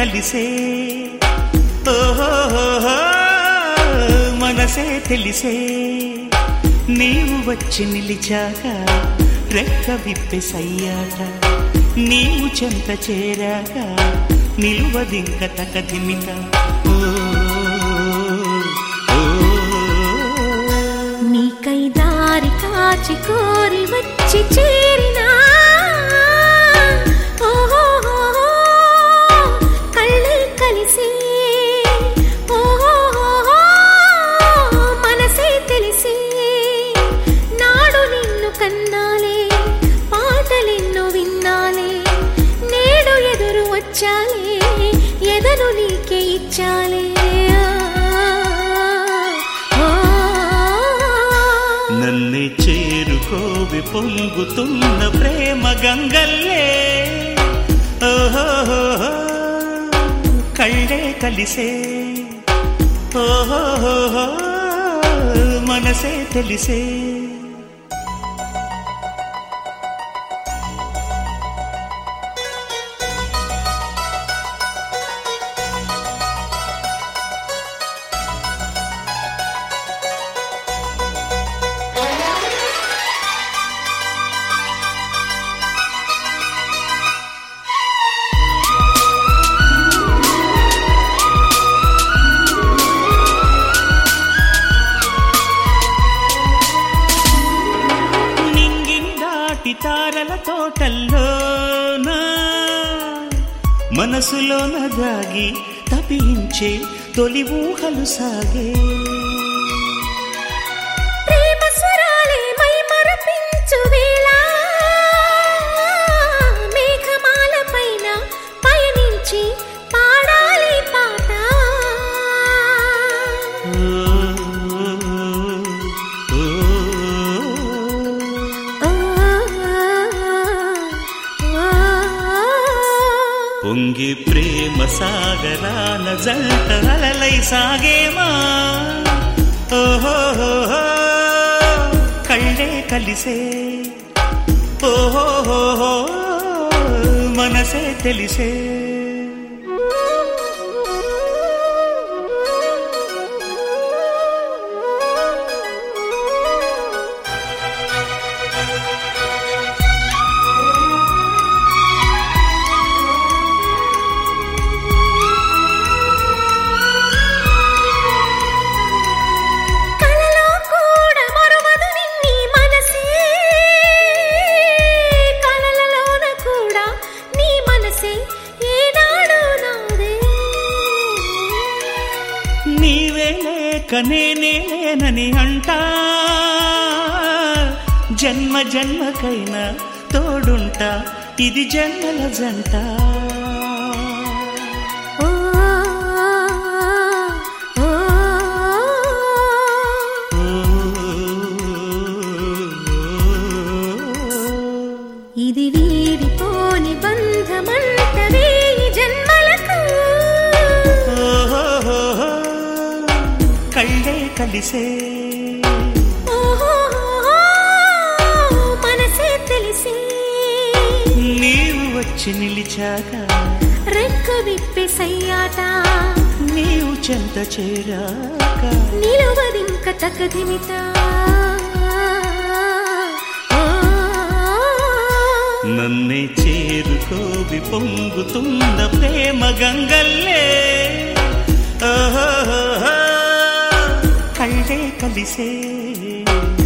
కలిసే ఓహో మనసే తెలిసే నీవు వచ్చి నిలిచాక రెక్క విప్పెసయ్యాక నీవు చెంత చేరాక నిలువదింక తకదిమిత ఓ, ఓ, నీకై దారి కాచి కోరి వచ్చి చేరినా ఓహోహోహో, కళ్ళే కలిసి ఓహోహోహో, మనసే తెలిసి నాడు నిన్ను కన్నాలే పాటలెన్నో విన్నాలే నేడు ఎదురు వచ్చాలే ఎదను నీకే ఇచ్చాలే ఆ, ఆ. నన్నే చేరుకోవి పొంగుతున్న ప్రేమ గంగల్లే ఓహో కళ్ళే కలిసే ఓహో మనసే తెలిసే నింగిని దాటి తారల తోటల్లోన మనసులోన దాగి తపించే తొలి ఊహలు సాగే ప్రేమ స్వరాలే మై మరపించు వేళ మేఘమాల పైన పయనించి పాడాలి పాట ఓ, ఓ, ఓ, ఓ. పొంగి ప్రేమ సాగరాల జంట అలలై సాగేమా ఓహో కళ్ళే కలిసే ఓహో మనసే తెలిసే కలలో కూడా మరువదు నిన్ని మనసే కలలలోన కూడా నీ మనసే ఏనాడు నాదే నీవే లేక నేనే లేనని అంటా జన్మ జన్మకైనా తోడుంటా ఇది జన్మల జంట ఓ ఓ ఇది వీడిపోని బంధమంట వేయి జన్మలకు ఓహో కళ్ళే కలిసే ఓహో మనసే తెలిసే నీవు వచ్చి నిలిచాక రెక్క విప్పేసయ్యాట నీవు చెంత చేరాక నిలువదింక తకదిమిత నన్నే చేరుకోవి పొంగుతున్న ప్రేమ గంగల్లే ఓహో కళ్ళే కలిసే